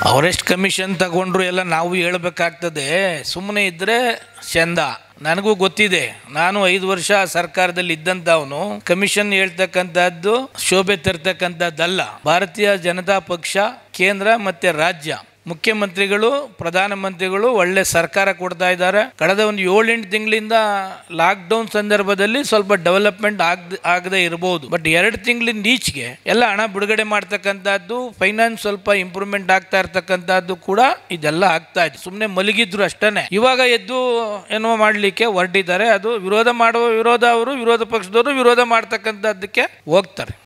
ಅವರೆಷ್ಟು commission ತಗೊಂಡ್ರು ಎಲ್ಲ ನಾವು ಹೇಳ್ಬೇಕಾಗ್ತದೆ ಸುಮ್ಮನೆ ಇದ್ರೆ ಚಂದ ನನಗೂ ಗೊತ್ತಿದೆ ನಾನು ಐದು ವರ್ಷ ಸರ್ಕಾರದಲ್ಲಿ ಇದ್ದಂಥವನು ಕಮಿಷನ್ ಹೇಳ್ತಕ್ಕಂಥದ್ದು ಶೋಭೆ ತರ್ತಕ್ಕಂಥದ್ದಲ್ಲ ಭಾರತೀಯ ಜನತಾ ಪಕ್ಷ ಕೇಂದ್ರ ಮತ್ತೆ ರಾಜ್ಯ ಮುಖ್ಯಮಂತ್ರಿಗಳು ಪ್ರಧಾನಮಂತ್ರಿಗಳು ಒಳ್ಳೆ ಸರ್ಕಾರ ಕೊಡ್ತಾ ಇದ್ದಾರೆ ಕಳೆದ ಒಂದು ಏಳೆಂಟು ತಿಂಗಳಿಂದ ಲಾಕ್ ಡೌನ್ ಸಂದರ್ಭದಲ್ಲಿ ಸ್ವಲ್ಪ ಡೆವಲಪ್ಮೆಂಟ್ ಆಗದ ಆಗದೆ ಇರಬಹುದು ಬಟ್ ಎರಡು ತಿಂಗಳಿಂದ ಈಚೆಗೆ ಎಲ್ಲ ಹಣ ಬಿಡುಗಡೆ ಮಾಡ್ತಕ್ಕಂಥದ್ದು ಫೈನಾನ್ಸ್ ಸ್ವಲ್ಪ ಇಂಪ್ರೂವ್ಮೆಂಟ್ ಆಗ್ತಾ ಇರ್ತಕ್ಕಂಥದ್ದು ಕೂಡ ಇದೆಲ್ಲ ಆಗ್ತಾ ಇದೆ ಸುಮ್ಮನೆ ಮಲಗಿದ್ರು ಅಷ್ಟೇ ಇವಾಗ ಎದ್ದು ಏನೋ ಮಾಡಲಿಕ್ಕೆ ಹೊರಟಿದ್ದಾರೆ ಅದು ವಿರೋಧ ಮಾಡುವ ವಿರೋಧ ಅವರು ವಿರೋಧ ಪಕ್ಷದವರು ವಿರೋಧ ಮಾಡ್ತಕ್ಕಂಥದ್ದಕ್ಕೆ ಹೋಗ್ತಾರೆ